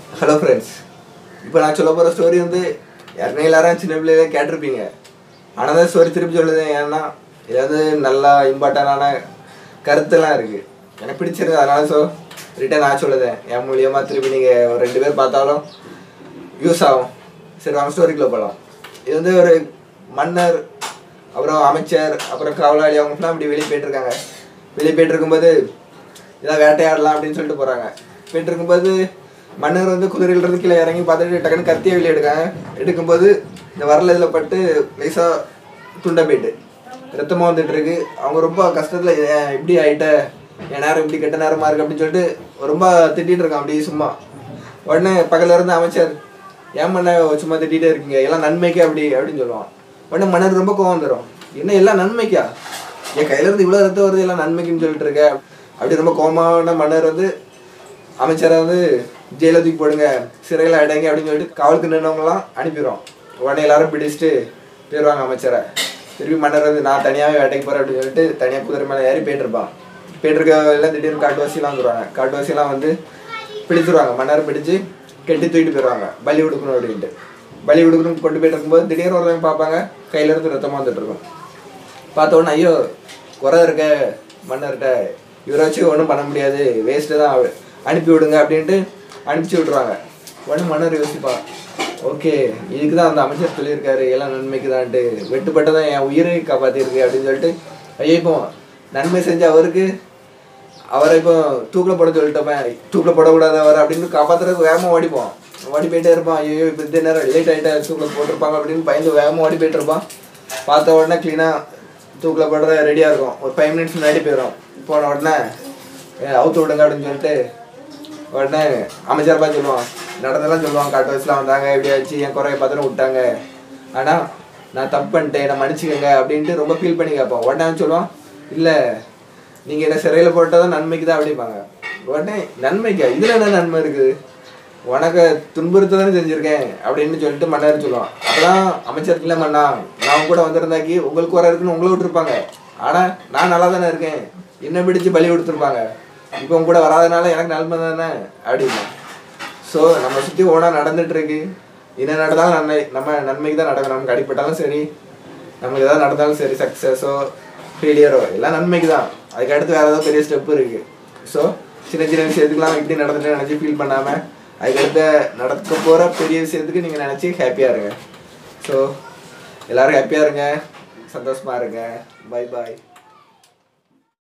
hello friends இப்போ நான் சொல்ல போகிற ஸ்டோரி வந்து யாருமே எல்லாரும் சின்ன பிள்ளையில கேட்டிருப்பீங்க ஆனால் தான் ஸ்டோரி திருப்பி சொல்லுது ஏன்னா இது வந்து நல்லா இம்பார்ட்டண்டான கருத்தெல்லாம் இருக்குது எனக்கு பிடிச்சிருக்கு அதனால ஸோ ரிட்டன் நான் சொல்லுதேன் என் மூலியமாக திருப்பி நீங்கள் ஒரு ரெண்டு பேர் பார்த்தாலும் யூஸ் ஆகும் சரி வாங்க ஸ்டோரிக்குள்ளே போகலாம் இது வந்து ஒரு மன்னர் அப்புறம் அமைச்சர் அப்புறம் காவலாளி அவங்கலாம் இப்படி வெளியே போயிட்டுருக்காங்க வெளியே போயிட்டு இருக்கும்போது இதான் வேட்டையாடலாம் அப்படின்னு சொல்லிட்டு போகிறாங்க போயிட்டு இருக்கும்போது மன்னர் வந்து குதிரையில இருந்து கீழே இறங்கி பார்த்துட்டு டக்குன்னு கத்தியை வெளியே எடுக்காங்க எடுக்கும்போது இந்த வரல இதில் பட்டு லேசாக துண்டை போயிட்டு ரத்தமாக வந்துட்டு இருக்கு அவங்க ரொம்ப கஷ்டத்தில் இப்படி ஆயிட்ட என் நேரம் இப்படி கெட்ட நேரமா இருக்கு அப்படின்னு சொல்லிட்டு ரொம்ப திட்டிட்டு இருக்கான் அப்படியே சும்மா உடனே பக்கத்துல இருந்து அமைச்சர் ஏன் மன்ன சும்மா திட்டிகிட்டே இருக்கீங்க எல்லாம் நன்மைக்கே அப்படி அப்படின்னு சொல்லுவான் உடனே மன்னர் ரொம்ப கோவம் வந்துடும் என்ன எல்லாம் நன்மைக்கா என் கையில இருந்து இவ்வளோ ரத்தம் வருது எல்லாம் நன்மைக்குன்னு சொல்லிட்டு இருக்க அப்படி ரொம்ப கோவமான மன்னர் வந்து அமைச்சரை வந்து ஜெயில தூக்கி போடுங்க சிறையில் அடைங்க அப்படின்னு சொல்லிட்டு காவலுக்கு நின்றவங்களாம் அனுப்பிடுவோம் உடனே எல்லாரும் பிடிச்சிட்டு போயிடுவாங்க அமைச்சரை திருப்பி மன்னர் வந்து நான் தனியாகவே வேட்டைக்கு போகிறேன் அப்படின்னு சொல்லிட்டு தனியாக குதிரை மேலே ஏறி போயிட்டு இருப்பான் போயிட்டு இருக்க எல்லாம் திடீர்னு காட்டுவாசிலாம் வந்துடுவாங்க காட்டுவாசிலாம் வந்து பிடிச்சிருவாங்க மன்னர் பிடிச்சு கெட்டி தூக்கிட்டு போயிடுவாங்க பலி கொடுக்கணும் அப்படின்ட்டு பலி கொடுக்கணும் கொண்டு போயிட்டு இருக்கும்போது திடீர்னு ஒருத்தவங்க பார்ப்பாங்க கையில இருந்து ரத்தமாக வந்துட்டு இருக்கும் பார்த்த உடனே ஐயோ குறை இருக்க மன்னர்கிட்ட இவரை வச்சு ஒன்றும் பண்ண முடியாது வேஸ்ட்டு தான் அவ- அனுப்பி விடுங்க அப்படின்ட்டு அனுப்பிச்சி விட்ருவாங்க உடனே மன்னர் யோசிப்பான் ஓகே இதுக்கு தான் அந்த அமைச்சர் சொல்லியிருக்காரு எல்லாம் நன்மைக்கு தான்ட்டு வெட்டுப்பட்டதான் என் உயிரை காப்பாற்றிருக்கு அப்படின்னு சொல்லிட்டு ஐயோ இப்போ நன்மை செஞ்ச அவருக்கு அவரை இப்போ தூக்கில் போட சொல்லிட்டோமே தூக்கில் போடக்கூடாது அவர் அப்படின்னு காப்பாத்துறதுக்கு வேகமாக ஓடிப்போம் ஓடி போயிட்டே இருப்பான் ஐயோ இப்போ இந்த நேரம் லேட் ஆகிட்டா தூக்கில் போட்டிருப்பாங்க அப்படின்னு பயந்து வேகமாக ஓடி போயிட்டு இருப்பான் பார்த்த உடனே க்ளீனாக தூக்கில் போடுற ரெடியாக இருக்கும் ஒரு ஃபைவ் மினிட்ஸ் முன்னாடி போயிடும் போன உடனே "ஏ, அவுத்து விடுங்க அப்படின்னு சொல்லிட்டு உடனே அமைச்சர் பார்த்து சொல்லுவான் நடந்தெல்லாம் சொல்லுவான் காட்டு வயசுலாம் வந்தாங்க இப்படி ஆச்சு என் குறைய பார்த்துட்டு விட்டாங்க ஆனால் நான் தப்பு பண்ணிட்டேன் என்னை மன்னிச்சுக்கங்க அப்படின்ட்டு ரொம்ப ஃபீல் பண்ணி கேட்பான் உடனே அவன் சொல்லுவான் இல்லை நீங்கள் என்ன சிறையில் போட்டால் தான் நன்மைக்கு தான் அப்படிம்பாங்க உடனே நன்மைக்கா இதில் என்ன நன்மை இருக்குது உனக்கு துன்புறுத்த தானே செஞ்சுருக்கேன் அப்படின்னு சொல்லிட்டு மன்னர் சொல்லுவான் அப்பதான் அமைச்சர் இல்லை மன்னா நான் உங்க கூட வந்திருந்தாக்கி உங்களுக்கு வர இருக்குன்னு உங்களை விட்டுருப்பாங்க ஆனால் நான் நல்லா தானே இருக்கேன் என்ன பிடிச்சு பலி கொடுத்துருப்பாங்க இப்போ உங்க கூட வராதனால எனக்கு நன்மை தானே அப்படின்னு ஸோ நம்ம சுற்றி ஓனா நடந்துட்டு இருக்கு என்ன நடந்தாலும் நன்மை நம்ம நன்மைக்கு தான் நடக்கும் நமக்கு அடிப்பட்டாலும் சரி நமக்கு எதாவது நடந்தாலும் சரி சக்ஸஸோ ஃபெயிலியரோ எல்லாம் நன்மைக்கு தான் அதுக்கு அடுத்து வேறு ஏதாவது பெரிய ஸ்டெப் இருக்குது ஸோ சின்ன சின்ன விஷயத்துக்குலாம் இப்படி நடந்துட்டு நினச்சி ஃபீல் பண்ணாமல் அதுக்கடுத்து நடக்க போகிற பெரிய விஷயத்துக்கு நீங்கள் நினச்சி ஹாப்பியாக இருங்க ஸோ எல்லோரும் ஹாப்பியாக இருங்க சந்தோஷமாக இருங்க பை பாய்